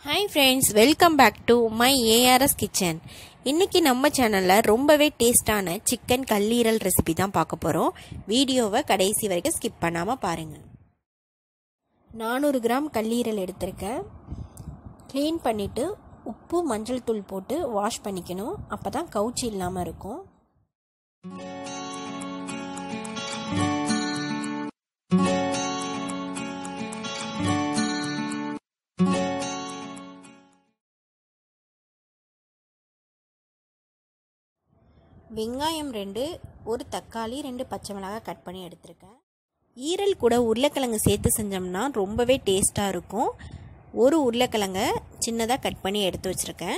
hi friends welcome back to my ARS kitchen இன்னைக்கு நம்ம சேனலில் ரொம்பவே டேஸ்டான சிக்கன் கல்லீரல் ரெசிபி தான் பார்க்க போகிறோம் வீடியோவை கடைசி வரைக்கும் ஸ்கிப் பண்ணாமல் பாருங்கள் நானூறு கிராம் கல்லீரல் எடுத்திருக்கேன் க்ளீன் பண்ணிவிட்டு உப்பு மஞ்சள் தூள் போட்டு வாஷ் பண்ணிக்கணும் அப்போ தான் கவுச்சி இல்லாமல் இருக்கும் வெங்காயம் ரெண்டு ஒரு தக்காளி ரெண்டு பச்சை மிளகாய் கட் பண்ணி எடுத்திருக்கேன் ஈரல் கூட உருளைக்கிழங்கு சேர்த்து செஞ்சோம்னா ரொம்பவே டேஸ்ட்டாக இருக்கும் ஒரு உருளைக்கிழங்கை சின்னதாக கட் பண்ணி எடுத்து வச்சுருக்கேன்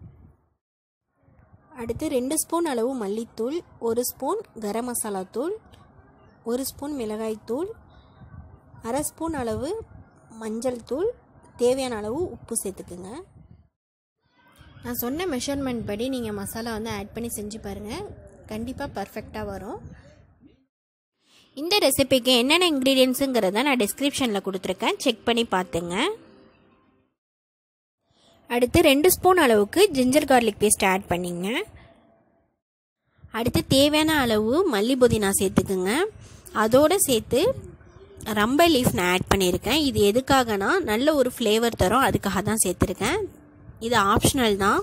அடுத்து ரெண்டு ஸ்பூன் அளவு மல்லித்தூள் ஒரு ஸ்பூன் கரம் மசாலா தூள் ஒரு ஸ்பூன் மிளகாய்த்தூள் அரை ஸ்பூன் அளவு மஞ்சள் தூள் தேவையான அளவு உப்பு சேர்த்துக்குங்க நான் சொன்ன மெஷர்மெண்ட் படி நீங்கள் மசாலா வந்து ஆட் பண்ணி செஞ்சு பாருங்கள் கண்டிப்பாக பர்ஃபெக்டாக வரும் இந்த ரெசிபிக்கு என்னென்ன இன்க்ரீடியன்ஸுங்கிறத நான் டிஸ்கிரிப்ஷனில் கொடுத்துருக்கேன் செக் பண்ணி பார்த்துங்க அடுத்து ரெண்டு ஸ்பூன் அளவுக்கு ஜிஞ்சர் கார்லிக் பேஸ்ட் ஆட் பண்ணிங்க அடுத்து தேவையான அளவு மல்லி புதினா சேர்த்துக்குங்க அதோடு சேர்த்து ரம்ப லீஃப் நான் ஆட் பண்ணியிருக்கேன் இது எதுக்காகனா நல்ல ஒரு ஃப்ளேவர் தரும் அதுக்காக தான் சேர்த்துருக்கேன் இது ஆப்ஷனல் தான்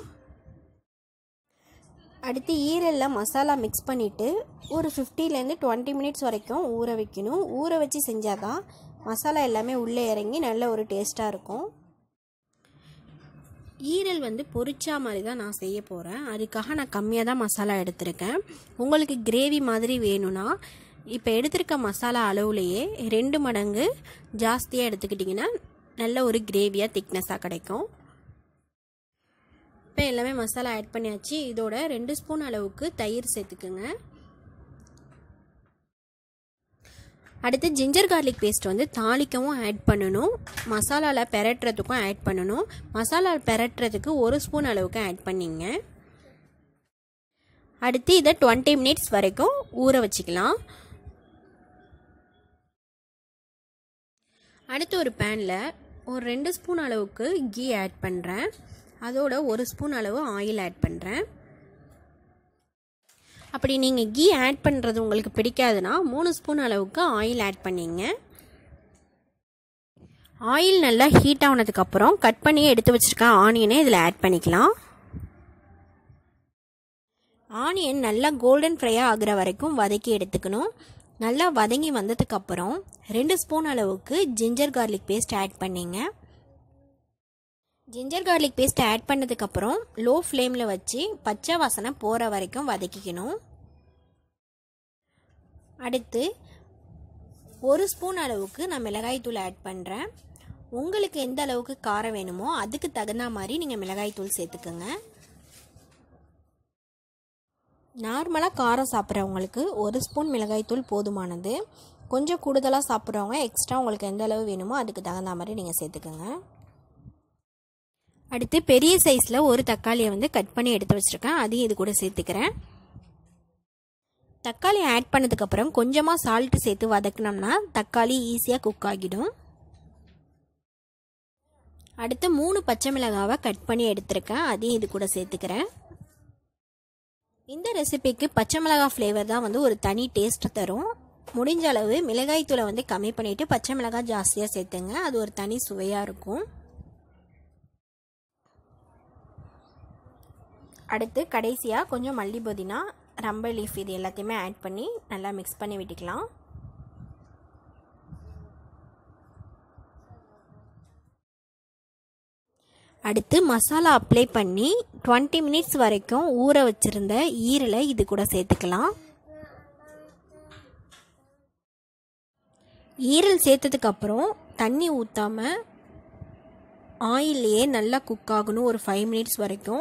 அடுத்து ஈரலில் மசாலா மிக்ஸ் பண்ணிவிட்டு ஒரு ஃபிஃப்டிலேருந்து டுவெண்ட்டி மினிட்ஸ் வரைக்கும் ஊற வைக்கணும் ஊற வச்சு செஞ்சால் தான் மசாலா எல்லாமே உள்ளே இறங்கி நல்ல ஒரு டேஸ்ட்டாக இருக்கும் ஈரல் வந்து பொரிச்சா மாதிரி தான் நான் செய்ய போகிறேன் அதுக்காக நான் கம்மியாக தான் மசாலா எடுத்திருக்கேன் உங்களுக்கு கிரேவி மாதிரி வேணும்னா இப்போ எடுத்திருக்க மசாலா அளவுலையே ரெண்டு மடங்கு ஜாஸ்தியாக எடுத்துக்கிட்டிங்கன்னா நல்ல ஒரு கிரேவியாக திக்னஸாக கிடைக்கும் இப்போ எல்லாமே மசாலா ஆட் பண்ணியாச்சு இதோட ரெண்டு ஸ்பூன் அளவுக்கு தயிர் சேர்த்துக்குங்க அடுத்து ஜிஞ்சர் கார்லிக் பேஸ்ட் வந்து தாளிக்கவும் ஆட் பண்ணணும் மசாலாவில் பெரட்டுறதுக்கும் ஆட் பண்ணணும் மசாலா பெரட்டுறதுக்கு ஒரு ஸ்பூன் அளவுக்கு ஆட் பண்ணிங்க அடுத்து இதை டுவெண்ட்டி மினிட்ஸ் வரைக்கும் ஊற வச்சுக்கலாம் அடுத்து ஒரு பேனில் ஒரு ரெண்டு ஸ்பூன் அளவுக்கு கீ ஆட் பண்ணுறேன் அதோட ஒரு ஸ்பூன் அளவு ஆயில் ஆட் பண்ணுறேன் அப்படி நீங்கள் கீ ஆட் பண்ணுறது உங்களுக்கு பிடிக்காதுன்னா மூணு ஸ்பூன் அளவுக்கு ஆயில் ஆட் பண்ணிங்க ஆயில் நல்லா ஹீட் ஆனதுக்கப்புறம் கட் பண்ணி எடுத்து வச்சுருக்க ஆனியனை இதில் ஆட் பண்ணிக்கலாம் ஆனியன் நல்லா கோல்டன் ஃப்ரையாக ஆகிற வரைக்கும் வதக்கி எடுத்துக்கணும் நல்லா வதங்கி வந்ததுக்கப்புறம் ரெண்டு ஸ்பூன் அளவுக்கு ஜிஞ்சர் கார்லிக் பேஸ்ட் ஆட் பண்ணிங்க ஜிஞ்சர் கார்லிக் பேஸ்ட் ஆட் பண்ணதுக்கப்புறம் லோ ஃப்ளேமில் வச்சு பச்சை வாசனை போகிற வரைக்கும் வதக்கிக்கணும் அடுத்து ஒரு ஸ்பூன் அளவுக்கு நான் மிளகாய்த்தூள் ஆட் பண்ணுறேன் உங்களுக்கு எந்த அளவுக்கு காரம் வேணுமோ அதுக்கு தகுந்த மாதிரி நீங்கள் மிளகாய்த்தூள் சேர்த்துக்கோங்க நார்மலாக காரம் சாப்பிட்றவங்களுக்கு ஒரு ஸ்பூன் மிளகாய்த்தூள் போதுமானது கொஞ்சம் கூடுதலாக சாப்பிட்றவங்க எக்ஸ்ட்ரா உங்களுக்கு எந்த அளவு வேணுமோ அதுக்கு தகுந்த மாதிரி நீங்கள் சேர்த்துக்கோங்க அடுத்து பெரிய சைஸில் ஒரு தக்காளியை வந்து கட் பண்ணி எடுத்து வச்சுருக்கேன் அதையும் இது கூட சேர்த்துக்கிறேன் தக்காளி ஆட் பண்ணதுக்கப்புறம் கொஞ்சமாக சால்ட்டு சேர்த்து வதக்கினோம்னா தக்காளி ஈஸியாக குக் ஆகிடும் அடுத்து மூணு பச்சை மிளகாவை கட் பண்ணி எடுத்திருக்கேன் அதையும் இது கூட சேர்த்துக்கிறேன் இந்த ரெசிபிக்கு பச்சை மிளகாய் ஃப்ளேவர் தான் வந்து ஒரு தனி டேஸ்ட் தரும் முடிஞ்ச அளவு மிளகாய் தூளை வந்து கம்மி பண்ணிவிட்டு பச்சை மிளகாய் ஜாஸ்தியாக சேர்த்துங்க அது ஒரு தனி சுவையாக இருக்கும் அடுத்து கடைசியாக கொஞ்சம் மல்லி புதினா ரம்ப லீஃப் இது எல்லாத்தையுமே ஆட் பண்ணி நல்லா மிக்ஸ் பண்ணி விட்டுக்கலாம் அடுத்து மசாலா அப்ளை பண்ணி டுவெண்ட்டி மினிட்ஸ் வரைக்கும் ஊற வச்சுருந்த ஈரலை இது கூட சேர்த்துக்கலாம் ஈரல் சேர்த்ததுக்கப்புறம் தண்ணி ஊற்றாமல் ஆயிலையே நல்லா குக் ஆகணும் ஒரு ஃபைவ் மினிட்ஸ் வரைக்கும்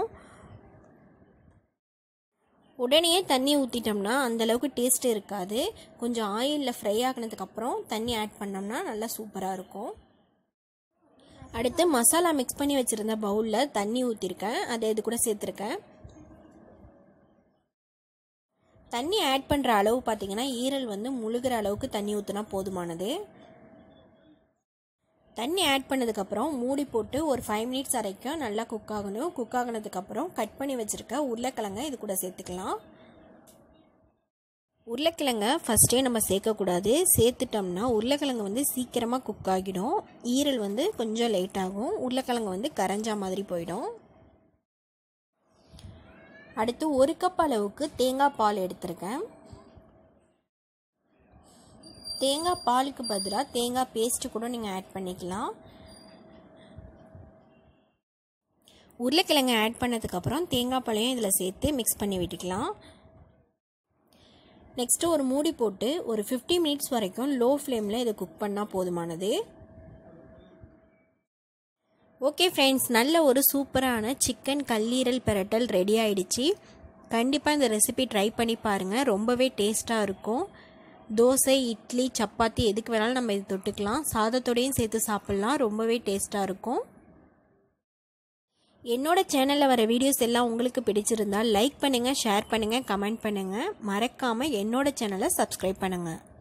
உடனே தண்ணி ஊற்றிட்டோம்னா அந்தளவுக்கு டேஸ்ட் இருக்காது கொஞ்சம் ஆயிலில் ஃப்ரை ஆகினதுக்கப்புறம் தண்ணி ஆட் பண்ணோம்னா நல்லா சூப்பராக இருக்கும் அடுத்து மசாலா மிக்ஸ் பண்ணி வச்சுருந்த பவுலில் தண்ணி ஊற்றிருக்கேன் அதை இது கூட சேர்த்துருக்கேன் தண்ணி ஆட் பண்ணுற அளவு பார்த்திங்கன்னா ஈரல் வந்து முழுகிற அளவுக்கு தண்ணி ஊற்றினா போதுமானது தண்ணி ஆட் பண்ணதுக்கப்புறம் மூடி போட்டு ஒரு ஃபைவ் மினிட்ஸ் வரைக்கும் நல்லா குக் ஆகணும் குக் ஆகினதுக்கப்புறம் கட் பண்ணி வச்சுருக்க உருளைக்கிழங்க இது கூட சேர்த்துக்கலாம் உருளைக்கிழங்க ஃபஸ்ட்டே நம்ம சேர்க்கக்கூடாது சேர்த்துட்டோம்னா உருளைக்கிழங்கு வந்து சீக்கிரமாக குக் ஆகிடும் ஈரல் வந்து கொஞ்சம் லேட் ஆகும் உருளைக்கிழங்கு வந்து கரைஞ்சா மாதிரி போயிடும் அடுத்து ஒரு கப் அளவுக்கு தேங்காய் பால் எடுத்திருக்கேன் தேங்காய் பாலுக்கு பதிலாக தேங்காய் பேஸ்ட்டு கூட நீங்கள் ஆட் பண்ணிக்கலாம் உருளைக்கிழங்கு ஆட் பண்ணதுக்கப்புறம் தேங்காய் பாலையும் இதில் சேர்த்து மிக்ஸ் பண்ணி விட்டுக்கலாம் நெக்ஸ்ட்டு ஒரு மூடி போட்டு ஒரு ஃபிஃப்டி மினிட்ஸ் வரைக்கும் லோ ஃப்ளேமில் இதை குக் பண்ணால் போதுமானது ஓகே ஃப்ரெண்ட்ஸ் நல்ல ஒரு சூப்பரான சிக்கன் கல்லீரல் பெரட்டல் ரெடி ஆயிடுச்சு கண்டிப்பாக இந்த ரெசிபி ட்ரை பண்ணி பாருங்கள் ரொம்பவே டேஸ்ட்டாக இருக்கும் தோசை இட்லி சப்பாத்தி எதுக்கு வேணாலும் நம்ம இது தொட்டுக்கலாம் சாதத்தோடையும் சேர்த்து சாப்பிட்லாம் ரொம்பவே டேஸ்ட்டாக இருக்கும் என்னோட சேனலில் வர வீடியோஸ் எல்லாம் உங்களுக்கு பிடிச்சிருந்தா லைக் பண்ணுங்கள் ஷேர் பண்ணுங்கள் கமெண்ட் பண்ணுங்கள் மறக்காமல் என்னோட சேனலை சப்ஸ்கிரைப் பண்ணுங்கள்